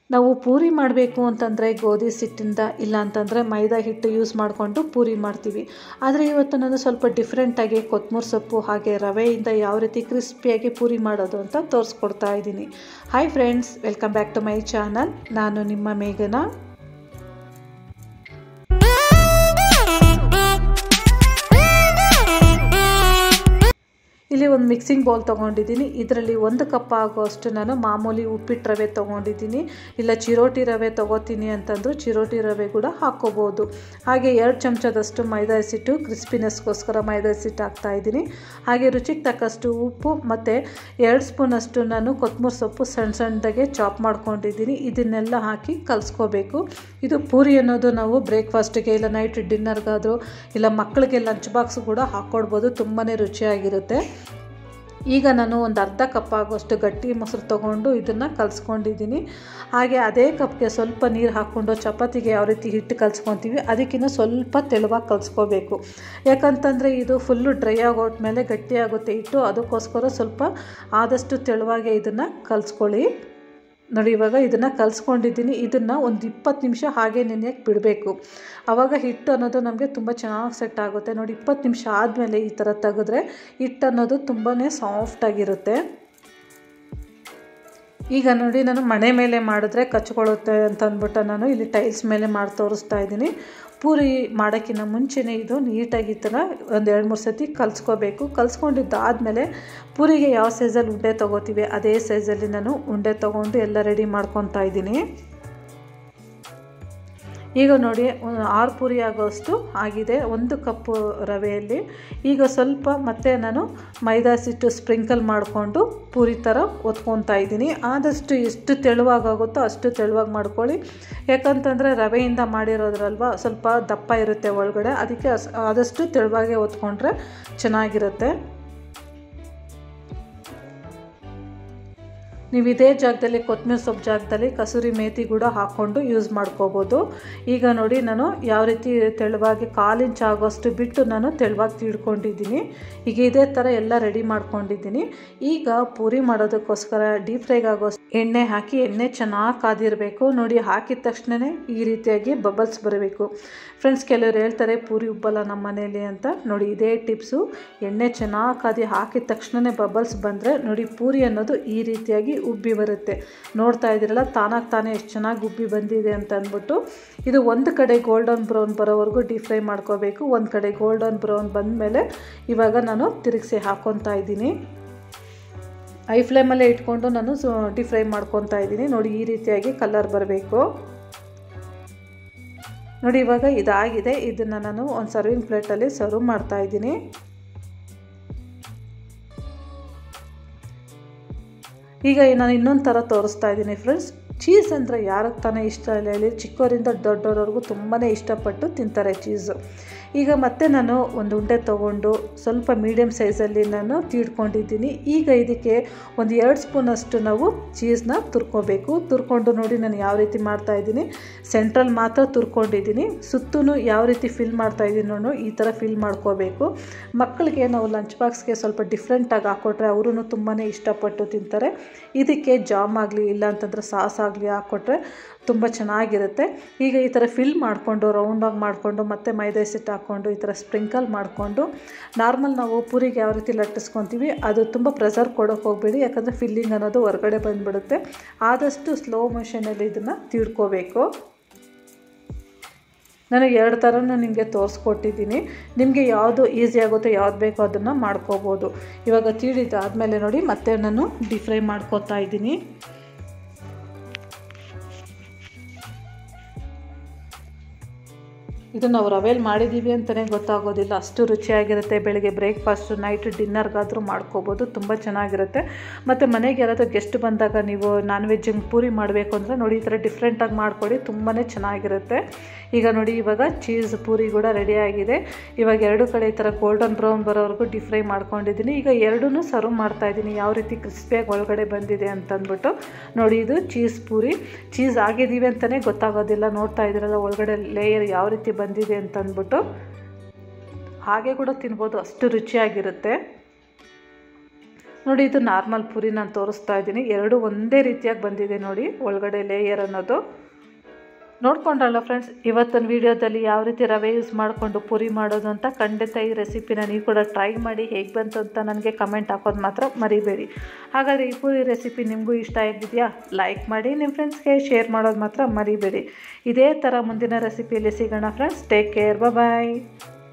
ನಾವು ಪೂರಿ ಮಾಡಬೇಕು ಅಂತಂದರೆ ಗೋಧಿ ಸಿಟ್ಟಿಂದ ಇಲ್ಲ ಅಂತಂದರೆ ಮೈದಾ ಹಿಟ್ಟು ಯೂಸ್ ಮಾಡಿಕೊಂಡು ಪೂರಿ ಮಾಡ್ತೀವಿ ಆದರೆ ಇವತ್ತು ನಾನು ಸ್ವಲ್ಪ ಡಿಫ್ರೆಂಟಾಗಿ ಕೊತ್ತಂಬರಿ ಸೊಪ್ಪು ಹಾಗೆ ರವೆಯಿಂದ ಯಾವ ರೀತಿ ಕ್ರಿಸ್ಪಿಯಾಗಿ ಪೂರಿ ಮಾಡೋದು ಅಂತ ತೋರಿಸ್ಕೊಡ್ತಾ ಇದ್ದೀನಿ hi friends welcome back to my channel ನಾನು ನಿಮ್ಮ ಮೇಘನ ಇಲ್ಲಿ ಒಂದು ಮಿಕ್ಸಿಂಗ್ ಬೌಲ್ ತೊಗೊಂಡಿದ್ದೀನಿ ಇದರಲ್ಲಿ ಒಂದು ಕಪ್ ಆಗುವಷ್ಟು ನಾನು ಮಾಮೂಲಿ ಉಪ್ಪಿಟ್ಟು ರವೆ ತೊಗೊಂಡಿದ್ದೀನಿ ಇಲ್ಲ ಚಿರೋಟಿ ರವೆ ತೊಗೋತೀನಿ ಅಂತಂದರೂ ಚಿರೋಟಿ ರವೆ ಕೂಡ ಹಾಕ್ಕೋಬೋದು ಹಾಗೆ ಎರಡು ಚಮಚದಷ್ಟು ಮೈದಾ ಹಸಿಟ್ಟು ಕ್ರಿಸ್ಪಿನೆಸ್ಗೋಸ್ಕರ ಮೈದಾ ಹಸಿಟ್ಟು ಹಾಕ್ತಾಯಿದ್ದೀನಿ ಹಾಗೆ ರುಚಿಗೆ ತಕ್ಕಷ್ಟು ಉಪ್ಪು ಮತ್ತು ಎರಡು ಸ್ಪೂನಷ್ಟು ನಾನು ಕೊತ್ತಂಬರಿ ಸೊಪ್ಪು ಸಣ್ಣ ಸಣ್ಣದಾಗೆ ಚಾಪ್ ಮಾಡ್ಕೊಂಡಿದ್ದೀನಿ ಇದನ್ನೆಲ್ಲ ಹಾಕಿ ಕಲಿಸ್ಕೋಬೇಕು ಇದು ಪೂರಿ ಅನ್ನೋದು ನಾವು ಬ್ರೇಕ್ಫಾಸ್ಟಿಗೆ ಇಲ್ಲ ನೈಟ್ ಡಿನ್ನರ್ಗಾದರೂ ಇಲ್ಲ ಮಕ್ಕಳಿಗೆ ಲಂಚ್ ಬಾಕ್ಸ್ ಕೂಡ ಹಾಕ್ಕೊಡ್ಬೋದು ತುಂಬಾ ರುಚಿಯಾಗಿರುತ್ತೆ ಈಗ ನಾನು ಒಂದು ಅರ್ಧ ಕಪ್ ಆಗುವಷ್ಟು ಗಟ್ಟಿ ಮೊಸರು ತೊಗೊಂಡು ಇದನ್ನು ಕಲಿಸ್ಕೊಂಡಿದ್ದೀನಿ ಹಾಗೆ ಅದೇ ಕಪ್ಗೆ ಸ್ವಲ್ಪ ನೀರು ಹಾಕ್ಕೊಂಡು ಚಪಾತಿಗೆ ಯಾವ ರೀತಿ ಹಿಟ್ಟು ಕಲಿಸ್ಕೊತೀವಿ ಅದಕ್ಕಿಂತ ಸ್ವಲ್ಪ ತೆಳುವಾಗಿ ಕಲಿಸ್ಕೋಬೇಕು ಯಾಕಂತಂದರೆ ಇದು ಫುಲ್ಲು ಡ್ರೈ ಆಗೋಟ್ಮೇಲೆ ಗಟ್ಟಿಯಾಗುತ್ತೆ ಹಿಟ್ಟು ಅದಕ್ಕೋಸ್ಕರ ಸ್ವಲ್ಪ ಆದಷ್ಟು ತೆಳುವಾಗೆ ಇದನ್ನು ಕಲಿಸ್ಕೊಳ್ಳಿ ನೋಡಿ ಇವಾಗ ಇದನ್ನು ಕಲಿಸ್ಕೊಂಡಿದ್ದೀನಿ ಇದನ್ನು ಒಂದು ಇಪ್ಪತ್ತು ನಿಮಿಷ ಹಾಗೆ ನೆನೆಯಕ್ಕೆ ಬಿಡಬೇಕು ಆವಾಗ ಹಿಟ್ಟು ಅನ್ನೋದು ನಮಗೆ ತುಂಬ ಚೆನ್ನಾಗಿ ಸೆಟ್ ಆಗುತ್ತೆ ನೋಡಿ ಇಪ್ಪತ್ತು ನಿಮಿಷ ಆದಮೇಲೆ ಈ ಥರ ತೆಗೆದ್ರೆ ಹಿಟ್ಟು ಅನ್ನೋದು ತುಂಬಾ ಸಾಫ್ಟಾಗಿರುತ್ತೆ ಈಗ ನೋಡಿ ನಾನು ಮನೆ ಮೇಲೆ ಮಾಡಿದ್ರೆ ಕಚ್ಕೊಳ್ಳುತ್ತೆ ಅಂತ ಅಂದ್ಬಿಟ್ಟು ನಾನು ಇಲ್ಲಿ ಟೈಲ್ಸ್ ಮೇಲೆ ಮಾಡಿ ತೋರಿಸ್ತಾ ಇದ್ದೀನಿ ಪೂರಿ ಮಾಡೋಕ್ಕಿಂತ ಮುಂಚೆನೇ ಇದು ನೀಟಾಗಿ ಈ ಥರ ಒಂದು ಎರಡು ಮೂರು ಸತಿ ಕಲಿಸ್ಕೋಬೇಕು ಕಲಿಸ್ಕೊಂಡಿದ್ದಾದಮೇಲೆ ಪೂರಿಗೆ ಯಾವ ಸೈಜಲ್ಲಿ ಉಂಡೆ ತೊಗೋತೀವಿ ಅದೇ ಸೈಜಲ್ಲಿ ನಾನು ಉಂಡೆ ತೊಗೊಂಡು ಎಲ್ಲ ರೆಡಿ ಮಾಡ್ಕೊತಾ ಇದ್ದೀನಿ ಈಗ ನೋಡಿ ಆರು ಪೂರಿ ಆಗೋಷ್ಟು ಆಗಿದೆ ಒಂದು ಕಪ್ಪು ರವೆಯಲ್ಲಿ ಈಗ ಸ್ವಲ್ಪ ಮತ್ತೆ ನಾನು ಮೈದಾ ಸಿಟ್ಟು ಸ್ಪ್ರಿಂಕಲ್ ಮಾಡಿಕೊಂಡು ಪೂರಿ ಥರ ಒತ್ಕೊತಾ ಇದ್ದೀನಿ ಆದಷ್ಟು ಎಷ್ಟು ತೆಳುವಾಗುತ್ತೋ ಅಷ್ಟು ತೆಳುವಾಗಿ ಮಾಡ್ಕೊಳ್ಳಿ ಯಾಕಂತಂದರೆ ರವೆಯಿಂದ ಮಾಡಿರೋದ್ರಲ್ವ ಸ್ವಲ್ಪ ದಪ್ಪ ಇರುತ್ತೆ ಒಳಗಡೆ ಅದಕ್ಕೆ ಆದಷ್ಟು ತೆಳುವಾಗೆ ಒತ್ಕೊಂಡ್ರೆ ಚೆನ್ನಾಗಿರುತ್ತೆ ನೀವು ಇದೇ ಜಾಗದಲ್ಲಿ ಕೊತ್ತಂಬರಿ ಸೊಪ್ಪು ಜಾಗದಲ್ಲಿ ಕಸೂರಿ ಮೇಥಿ ಕೂಡ ಹಾಕ್ಕೊಂಡು ಯೂಸ್ ಮಾಡ್ಕೋಬೋದು ಈಗ ನೋಡಿ ನಾನು ಯಾವ ರೀತಿ ತೆಳುವಾಗಿ ಕಾಲು ಇಂಚ್ ಆಗೋಷ್ಟು ಬಿಟ್ಟು ನಾನು ತೆಳುವಾಗಿ ತೀಡ್ಕೊಂಡಿದ್ದೀನಿ ಈಗ ಇದೇ ಥರ ಎಲ್ಲ ರೆಡಿ ಮಾಡ್ಕೊಂಡಿದ್ದೀನಿ ಈಗ ಪೂರಿ ಮಾಡೋದಕ್ಕೋಸ್ಕರ ಡೀಪ್ ಫ್ರೈಗೆ ಆಗೋಷ್ಟು ಎಣ್ಣೆ ಹಾಕಿ ಎಣ್ಣೆ ಚೆನ್ನಾಗಿ ಕಾದಿರಬೇಕು ನೋಡಿ ಹಾಕಿದ ತಕ್ಷಣವೇ ಈ ರೀತಿಯಾಗಿ ಬಬಲ್ಸ್ ಬರಬೇಕು ಫ್ರೆಂಡ್ಸ್ ಕೆಲವರು ಹೇಳ್ತಾರೆ ಪೂರಿ ಉಬ್ಬಲ್ಲ ನಮ್ಮ ಮನೇಲಿ ಅಂತ ನೋಡಿ ಇದೇ ಟಿಪ್ಸು ಎಣ್ಣೆ ಚೆನ್ನಾಗಿ ಕಾದಿ ಹಾಕಿದ ತಕ್ಷಣವೇ ಬಬಲ್ಸ್ ಬಂದರೆ ನೋಡಿ ಪೂರಿ ಅನ್ನೋದು ಈ ರೀತಿಯಾಗಿ ಉಬ್ಬಿ ಬರುತ್ತೆ ನೋಡ್ತಾ ಇದ್ದೀರಲ್ಲ ತಾನಾಗಿ ತಾನೇ ಎಷ್ಟು ಚೆನ್ನಾಗಿ ಉಬ್ಬಿ ಬಂದಿದೆ ಅಂತ ಅಂದ್ಬಿಟ್ಟು ಇದು ಒಂದು ಕಡೆ ಗೋಲ್ಡನ್ ಬ್ರೌನ್ ಬರೋವರೆಗೂ ಡೀಪ್ ಫ್ರೈ ಮಾಡ್ಕೋಬೇಕು ಒಂದು ಕಡೆ ಗೋಲ್ಡನ್ ಬ್ರೌನ್ ಬಂದಮೇಲೆ ಇವಾಗ ನಾನು ತಿರುಗಿಸಿ ಹಾಕ್ಕೊತಾ ಇದ್ದೀನಿ ಐ ಫ್ಲೇಮಲ್ಲೇ ಇಟ್ಕೊಂಡು ನಾನು ಡೀಪ್ ಫ್ರೈ ಮಾಡ್ಕೊತಾ ಇದ್ದೀನಿ ನೋಡಿ ಈ ರೀತಿಯಾಗಿ ಕಲರ್ ಬರಬೇಕು ನೋಡಿ ಇವಾಗ ಇದಾಗಿದೆ ಇದನ್ನು ನಾನು ಒಂದು ಸರ್ವಿಂಗ್ ಪ್ಲೇಟಲ್ಲಿ ಸರ್ವ್ ಮಾಡ್ತಾ ಇದ್ದೀನಿ ಈಗ ನಾನು ಇನ್ನೊಂದು ಥರ ತೋರಿಸ್ತಾ ಇದ್ದೀನಿ ಫ್ರೆಂಡ್ಸ್ ಚೀಸ್ ಅಂದರೆ ಯಾರಿಗೆ ತಾನೇ ಇಷ್ಟ ಇಲ್ಲ ಹೇಳಿ ಚಿಕ್ಕವರಿಂದ ದೊಡ್ಡವರವರೆಗೂ ತುಂಬಾ ಇಷ್ಟಪಟ್ಟು ತಿಂತಾರೆ ಚೀಸು ಈಗ ಮತ್ತೆ ನಾನು ಒಂದು ಉಂಡೆ ತೊಗೊಂಡು ಸ್ವಲ್ಪ ಮೀಡಿಯಮ್ ಸೈಜಲ್ಲಿ ನಾನು ತೀಡ್ಕೊಂಡಿದ್ದೀನಿ ಈಗ ಇದಕ್ಕೆ ಒಂದು ಎರಡು ಸ್ಪೂನಷ್ಟು ನಾವು ಚೀಸ್ನ ತುರ್ಕೋಬೇಕು ತುರ್ಕೊಂಡು ನೋಡಿ ನಾನು ಯಾವ ರೀತಿ ಮಾಡ್ತಾಯಿದ್ದೀನಿ ಸೆಂಟ್ರಲ್ ಮಾತ್ರ ತುರ್ಕೊಂಡಿದ್ದೀನಿ ಸುತ್ತೂ ಯಾವ ರೀತಿ ಫಿಲ್ ಮಾಡ್ತಾಯಿದ್ದೀನಿ ನೋಡು ಈ ಥರ ಫಿಲ್ ಮಾಡ್ಕೋಬೇಕು ಮಕ್ಕಳಿಗೆ ನಾವು ಲಂಚ್ ಬಾಕ್ಸ್ಗೆ ಸ್ವಲ್ಪ ಡಿಫ್ರೆಂಟಾಗಿ ಹಾಕ್ಕೊಟ್ರೆ ಅವರು ತುಂಬಾ ಇಷ್ಟಪಟ್ಟು ತಿಂತಾರೆ ಇದಕ್ಕೆ ಜಾಮ್ ಆಗಲಿ ಇಲ್ಲ ಅಂತಂದರೆ ಸಾಸ್ ಆಗಲಿ ಹಾಕ್ಕೊಟ್ರೆ ತುಂಬ ಚೆನ್ನಾಗಿರುತ್ತೆ ಈಗ ಈ ಥರ ಫಿಲ್ ಮಾಡಿಕೊಂಡು ರೌಂಡಾಗಿ ಮಾಡಿಕೊಂಡು ಮತ್ತೆ ಮೈದಾ ಸಿಟ್ಟು ಹಾಕ್ಕೊಂಡು ಈ ಥರ ಸ್ಪ್ರಿಂಕಲ್ ಮಾಡಿಕೊಂಡು ನಾರ್ಮಲ್ ನಾವು ಪೂರಿಗೆ ಯಾವ ರೀತಿ ಲಟ್ಟಿಸ್ಕೊತೀವಿ ಅದು ತುಂಬ ಪ್ರೆಸರ್ ಕೊಡೋಕೆ ಹೋಗಬೇಡಿ ಯಾಕಂದರೆ ಫಿಲ್ಲಿಂಗ್ ಅನ್ನೋದು ಹೊರಗಡೆ ಬಂದುಬಿಡುತ್ತೆ ಆದಷ್ಟು ಸ್ಲೋ ಮೋಷನಲ್ಲಿ ಇದನ್ನು ತೀಡ್ಕೋಬೇಕು ನಾನು ಎರಡು ಥರನೂ ನಿಮಗೆ ತೋರಿಸ್ಕೊಟ್ಟಿದ್ದೀನಿ ನಿಮಗೆ ಯಾವುದು ಈಸಿ ಆಗುತ್ತೋ ಯಾವ್ದು ಬೇಕೋ ಅದನ್ನು ಮಾಡ್ಕೋಬೋದು ಇವಾಗ ತೀಡಿದಾದಮೇಲೆ ನೋಡಿ ಮತ್ತೆ ನಾನು ಡೀಪ್ ಫ್ರೈ ಮಾಡ್ಕೋತಾ ಇದ್ದೀನಿ ಇದು ನಾವು ರವೆಲ್ ಮಾಡಿದ್ದೀವಿ ಅಂತಲೇ ಗೊತ್ತಾಗೋದಿಲ್ಲ ಅಷ್ಟು ರುಚಿಯಾಗಿರುತ್ತೆ ಬೆಳಗ್ಗೆ ಬ್ರೇಕ್ಫಾಸ್ಟು ನೈಟ್ ಡಿನ್ನರ್ಗಾದರೂ ಮಾಡ್ಕೋಬೋದು ತುಂಬ ಚೆನ್ನಾಗಿರುತ್ತೆ ಮತ್ತು ಮನೆಗೆ ಯಾರಾದರೂ ಗೆಸ್ಟ್ ಬಂದಾಗ ನೀವು ನಾನ್ ವೆಜ್ ಪೂರಿ ಮಾಡಬೇಕು ಅಂದರೆ ನೋಡಿ ಈ ಥರ ಡಿಫ್ರೆಂಟಾಗಿ ಮಾಡಿಕೊಡಿ ತುಂಬಾ ಚೆನ್ನಾಗಿರುತ್ತೆ ಈಗ ನೋಡಿ ಇವಾಗ ಚೀಸ್ ಪೂರಿ ಕೂಡ ರೆಡಿಯಾಗಿದೆ ಇವಾಗ ಎರಡು ಕಡೆ ಈ ಥರ ಗೋಲ್ಡನ್ ಬ್ರೌನ್ ಬರೋವರೆಗೂ ಡೀಪ್ ಫ್ರೈ ಮಾಡ್ಕೊಂಡಿದ್ದೀನಿ ಈಗ ಎರಡೂ ಸರ್ವ್ ಮಾಡ್ತಾಯಿದ್ದೀನಿ ಯಾವ ರೀತಿ ಕ್ರಿಸ್ಪಿಯಾಗಿ ಒಳಗಡೆ ಬಂದಿದೆ ಅಂತಂದ್ಬಿಟ್ಟು ನೋಡಿ ಇದು ಚೀಸ್ ಪೂರಿ ಚೀಸ್ ಆಗಿದ್ದೀವಿ ಅಂತಲೇ ಗೊತ್ತಾಗೋದಿಲ್ಲ ನೋಡ್ತಾ ಇದ್ದೀರಲ್ಲ ಒಳಗಡೆ ಲೇಯರ್ ಯಾವ ರೀತಿ ಬಂದಿದೆ ಅಂತಂದ್ಬಿಟ್ಟು ಹಾಗೆ ಕೂಡ ತಿನ್ಬೋದು ಅಷ್ಟು ರುಚಿಯಾಗಿರುತ್ತೆ ನೋಡಿ ಇದು ನಾರ್ಮಲ್ ಪೂರಿ ನಾನು ತೋರಿಸ್ತಾ ಇದ್ದೀನಿ ಎರಡು ಒಂದೇ ರೀತಿಯಾಗಿ ಬಂದಿದೆ ನೋಡಿ ಒಳಗಡೆ ಲೇಯರ್ ಅನ್ನೋದು ನೋಡ್ಕೊಂಡ್ರಲ್ಲ ಫ್ರೆಂಡ್ಸ್ ಇವತ್ತಿನ ವಿಡಿಯೋದಲ್ಲಿ ಯಾವ ರೀತಿ ರವೆ ಯೂಸ್ ಮಾಡಿಕೊಂಡು ಪೂರಿ ಮಾಡೋದು ಅಂತ ಖಂಡಿತ ಈ ರೆಸಿಪಿನ ನೀವು ಕೂಡ ಟ್ರೈ ಮಾಡಿ ಹೇಗೆ ಬಂತು ಅಂತ ನನಗೆ ಕಮೆಂಟ್ ಹಾಕೋದು ಮಾತ್ರ ಮರಿಬೇಡಿ ಹಾಗಾದರೆ ಈ ಪೂರಿ ರೆಸಿಪಿ ನಿಮಗೂ ಇಷ್ಟ ಆಗಿದೆಯಾ ಲೈಕ್ ಮಾಡಿ ನಿಮ್ಮ ಫ್ರೆಂಡ್ಸ್ಗೆ ಶೇರ್ ಮಾಡೋದು ಮಾತ್ರ ಮರಿಬೇಡಿ ಇದೇ ಥರ ಮುಂದಿನ ರೆಸಿಪಿಯಲ್ಲಿ ಸಿಗೋಣ ಫ್ರೆಂಡ್ಸ್ ಟೇಕ್ ಕೇರ್ ಬಾಯ್